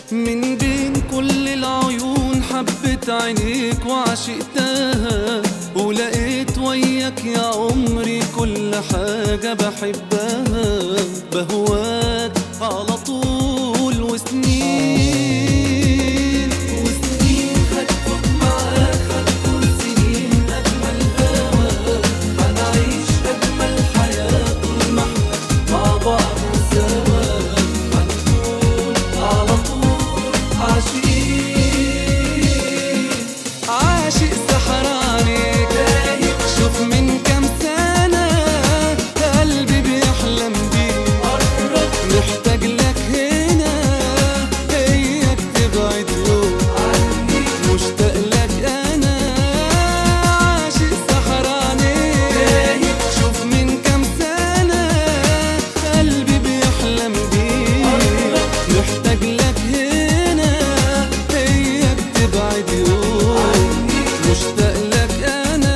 من بين كل العيون حبت عينيك وعشقتها ولقيت وياك يا عمري كل حاجة بحبها بهواك على طول وسنين وسنين هتفوت معاك هتكون سنين أجمل هوا هنعيش أجمل حياة طول ما احنا مع بعض سوا هنكون على طول عاشقين عاشق سحراني تايه شوف من كام سنة قلبي بيحلم بيك محتاج لك هنا اياك تبعد يوم عني مشتاق لك انا عاشق سحراني شوف من كام سنة قلبي بيحلم بيك محتاج لك هنا اياك تبعد يوم مشتاق لك انا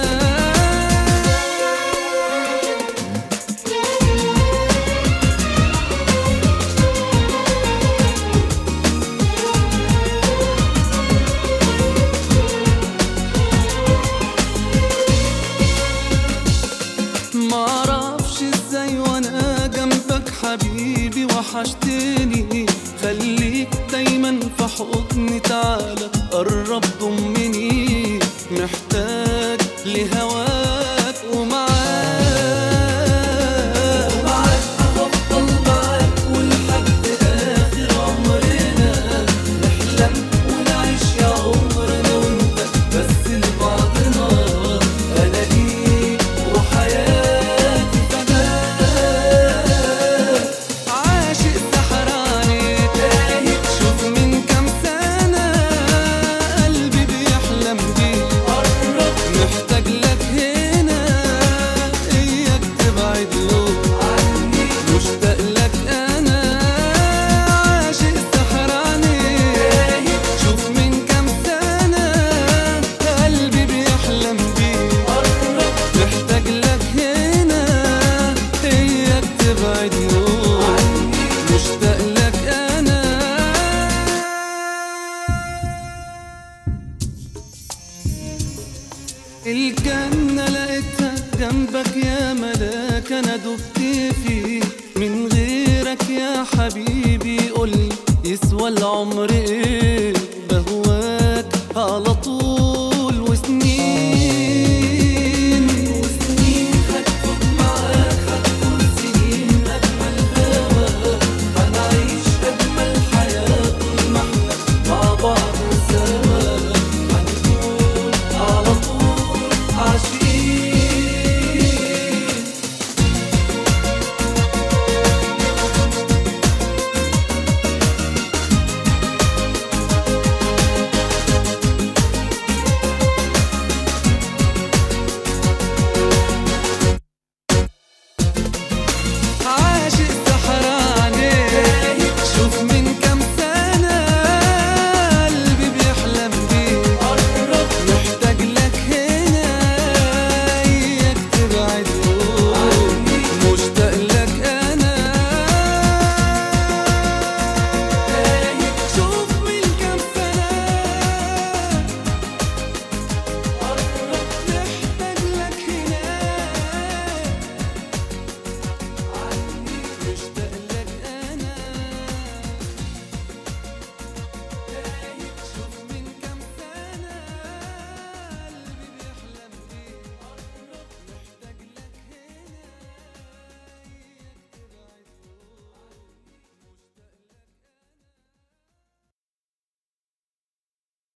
معرفش ازاي وانا جنبك حبيبي وحشتني خليك دايما في حضني تعالى قرب ضمني محتاج لهواك ومعاك ومعاك هفضل معاك ولحد اخر عمرنا نحلم ونعيش يا عمرنا وانت بس لبعضنا انا ليك وحياتي فداك عاشق سحراني تايه شوف من كام سنة قلبي بيحلم بيك محتاج لك هنا اياك تبعد يوم عني مشتاق لك انا عاشق سحراني شوف من كام سنة قلبي بيحلم بيك محتاج لك هنا اياك تبعد يوم مشتاق لك انا الجنة لقيتها جنبك يا ملاك أنا دبت فيه من غيرك يا حبيبي قولي يسوى العمر إيه